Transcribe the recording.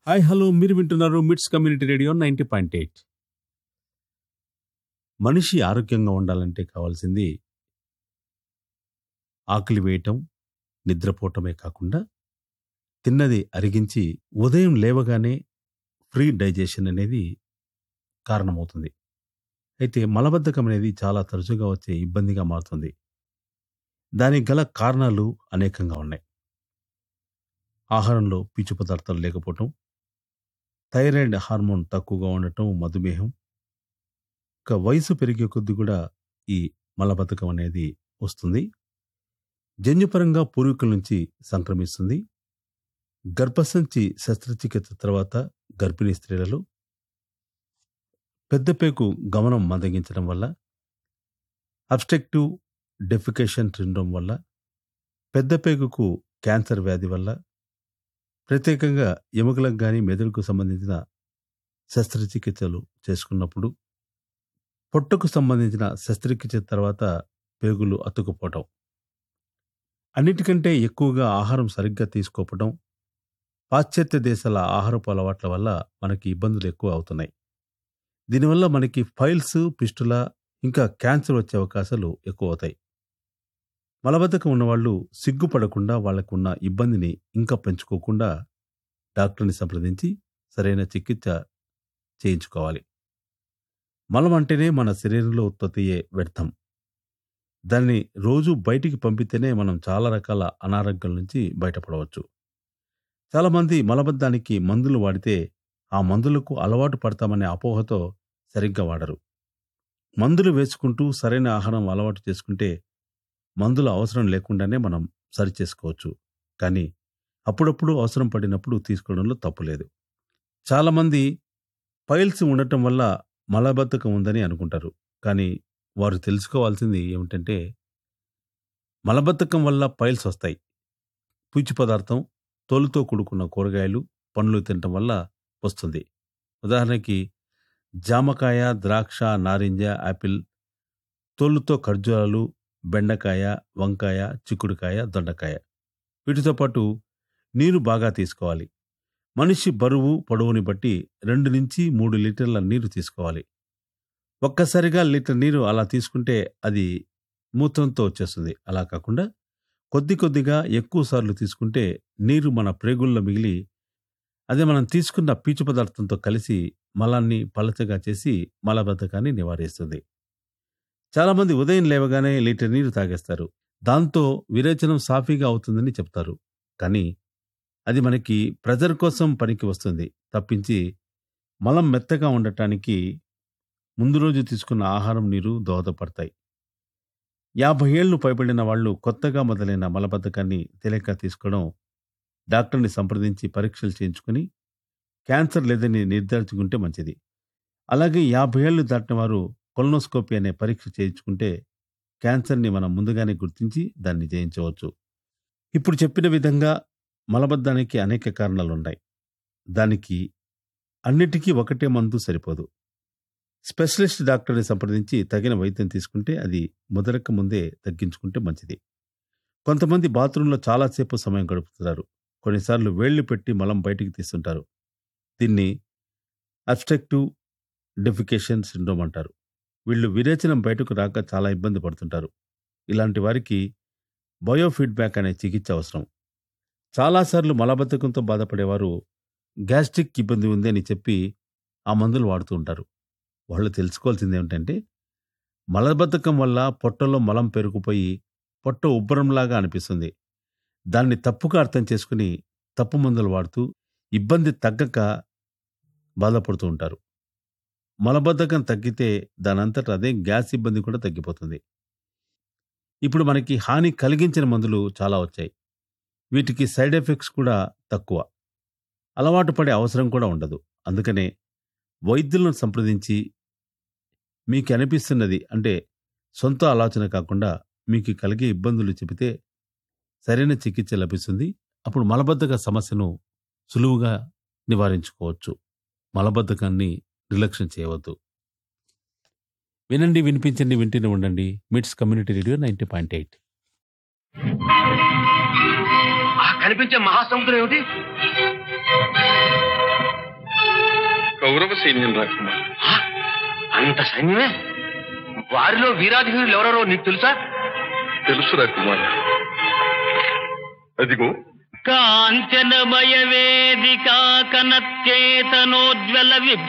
Hi hello మీరు వింటున్నారు MITS community radio ninety point eight మనిషి ఆరోగ్యంగా ఉండాలంటే కావాల్సింది ఆకలి వేయటం నిద్రపోవటమే కాకుండా తిన్నది అరిగించి ఉదయం లేవగానే ఫ్రీ డైజెషన్ అనేది కారణమవుతుంది అయితే మలబద్ధకం అనేది చాలా తరచుగా వచ్చే ఇబ్బందిగా మారుతుంది దానికి గల కారణాలు అనేకంగా ఉన్నాయి ఆహారంలో పీచు పదార్థాలు లేకపోవటం థైరాయిడ్ హార్మోన్ తక్కువగా ఉండటం మధుమేహం ఇక వయసు పెరిగే కొద్దీ కూడా ఈ మలబద్ధకం అనేది వస్తుంది జన్యుపరంగా పూర్వీకుల నుంచి సంక్రమిస్తుంది గర్భసంచి శస్త్రచికిత్స తర్వాత గర్భిణీ స్త్రీలలో పెద్దపేకు గమనం మందగించడం వల్ల అబ్స్ట్రక్టివ్ డెఫికేషన్ సిండ్రోమ్ వల్ల పెద్దపేగుకు క్యాన్సర్ వ్యాధి వల్ల ప్రత్యేకంగా ఎముకలకు కానీ మెదడుకు సంబంధించిన శస్త్రచికిత్సలు చేసుకున్నప్పుడు పొట్టకు సంబంధించిన శస్త్రచికిత్స తర్వాత పేగులు అతుకుపోవటం అన్నిటికంటే ఎక్కువగా ఆహారం సరిగ్గా తీసుకోవటం పాశ్చాత్య దేశాల ఆహారపు అలవాట్ల వల్ల మనకి ఇబ్బందులు ఎక్కువ అవుతున్నాయి దీనివల్ల మనకి ఫైల్స్ పిస్టుల ఇంకా క్యాన్సర్ వచ్చే అవకాశాలు ఎక్కువ అవుతాయి మలబద్ధకం ఉన్నవాళ్ళు సిగ్గుపడకుండా వాళ్ళకున్న ఇబ్బందిని ఇంకా పెంచుకోకుండా డాక్టర్ని సంప్రదించి సరైన చికిత్స చేయించుకోవాలి మలం అంటేనే మన శరీరంలో ఉత్పత్తి అయ్యే వ్యర్థం దాన్ని రోజు బయటికి పంపితేనే మనం చాలా రకాల అనారోగ్యాల నుంచి బయటపడవచ్చు చాలామంది మలబద్ధానికి మందులు వాడితే ఆ మందులకు అలవాటు పడతామనే అపోహతో సరిగ్గా వాడరు మందులు వేసుకుంటూ సరైన ఆహారం అలవాటు చేసుకుంటే మందుల అవసరం లేకుండానే మనం సరి చేసుకోవచ్చు కానీ అప్పుడప్పుడు అవసరం పడినప్పుడు తీసుకోవడంలో తప్పులేదు చాలామంది పైల్స్ ఉండటం వల్ల మలబద్ధకం ఉందని అనుకుంటారు కానీ వారు తెలుసుకోవాల్సింది ఏమిటంటే మలబద్ధకం వల్ల పైల్స్ వస్తాయి పీచు పదార్థం తోలుతో కూడుకున్న కూరగాయలు పండ్లు తినటం వల్ల వస్తుంది ఉదాహరణకి జామకాయ ద్రాక్ష నారింజ యాపిల్ తోలుతో ఖర్జూరాలు బెండకాయ వంకాయ చిక్కుడుకాయ దొండకాయ వీటితో పాటు నీరు బాగా తీసుకోవాలి మనిషి బరువు పొడవుని బట్టి రెండు నుంచి మూడు లీటర్ల నీరు తీసుకోవాలి ఒక్కసారిగా లీటర్ నీరు అలా తీసుకుంటే అది మూత్రంతో వచ్చేస్తుంది అలా కాకుండా కొద్ది కొద్దిగా ఎక్కువ సార్లు తీసుకుంటే నీరు మన ప్రేగుల్లో మిగిలి అదే మనం తీసుకున్న పీచు పదార్థంతో కలిసి మలాన్ని పలచగా చేసి మలబద్ధకాన్ని నివారిస్తుంది చాలామంది ఉదయం లేవగానే లీటర్ నీరు తాగేస్తారు దాంతో విరేచనం సాఫీగా అవుతుందని చెప్తారు కానీ అది మనకి ప్రెజర్ కోసం పనికి వస్తుంది తప్పించి మలం మెత్తగా ఉండటానికి ముందు రోజు తీసుకున్న ఆహారం నీరు దోహదపడతాయి యాభై ఏళ్లు పైబడిన వాళ్ళు కొత్తగా మొదలైన మలబద్ధకాన్ని తెలియక తీసుకోవడం డాక్టర్ని సంప్రదించి పరీక్షలు చేయించుకుని క్యాన్సర్ లేదని నిర్ధారించుకుంటే మంచిది అలాగే యాభై ఏళ్లు దాటిన వారు కొలనోస్కోపీ అనే పరీక్ష చేయించుకుంటే క్యాన్సర్ని మనం ముందుగానే గుర్తించి దాన్ని జయించవచ్చు ఇప్పుడు చెప్పిన విధంగా మలబద్ధానికి అనేక కారణాలు ఉన్నాయి దానికి అన్నిటికీ ఒకటే మందు సరిపోదు స్పెషలిస్ట్ డాక్టర్ని సంప్రదించి తగిన వైద్యం తీసుకుంటే అది మొదలక ముందే తగ్గించుకుంటే మంచిది కొంతమంది బాత్రూంలో చాలాసేపు సమయం గడుపుతున్నారు కొన్నిసార్లు వేళ్లు పెట్టి మలం బయటికి తీస్తుంటారు దీన్ని అబ్స్ట్రక్టివ్ డెఫికేషన్ సిండ్రోమ్ అంటారు వీళ్ళు విరేచనం బయటకు రాక చాలా ఇబ్బంది పడుతుంటారు ఇలాంటి వారికి బయోఫీడ్బ్యాక్ అనే చికిత్స అవసరం చాలాసార్లు మలబద్ధకంతో బాధపడేవారు గ్యాస్ట్రిక్ ఇబ్బంది ఉంది అని చెప్పి ఆ మందులు వాడుతూ ఉంటారు వాళ్ళు తెలుసుకోవాల్సింది ఏమిటంటే మలబద్ధకం వల్ల పొట్టలో మలం పెరుగుపోయి పొట్ట ఉబ్బరంలాగా అనిపిస్తుంది దాన్ని తప్పుగా అర్థం చేసుకుని తప్పు మందులు వాడుతూ ఇబ్బంది తగ్గక బాధపడుతూ ఉంటారు మలబద్ధకం తగ్గితే దానంతట అదే గ్యాస్ ఇబ్బంది కూడా తగ్గిపోతుంది ఇప్పుడు మనకి హాని కలిగించిన మందులు చాలా వచ్చాయి వీటికి సైడ్ ఎఫెక్ట్స్ కూడా తక్కువ అలవాటు పడే అవసరం కూడా ఉండదు అందుకనే వైద్యులను సంప్రదించి మీకు అనిపిస్తున్నది అంటే సొంత ఆలోచన కాకుండా మీకు కలిగే ఇబ్బందులు చెబితే సరైన చికిత్స లభిస్తుంది అప్పుడు మలబద్ధక సమస్యను సులువుగా నివారించుకోవచ్చు మలబద్ధకాన్ని నిర్లక్ష్యం చేయవద్దు వినండి వినిపించండి వింటూనే ఉండండి MITS community radio ninety point eight ఆ కనిపించే మహాసముద్రం ఏమిటి కౌరవ సైన్యం రాకుమార్ హా? అంత సైన్యమే వారిలో వీరాధివీరులు ఎవరెవరో నీకు తెలుసా తెలుసు రాకుమార్ అదిగో కాంచనమయ వేదికా కనత్యేతనోజ్వల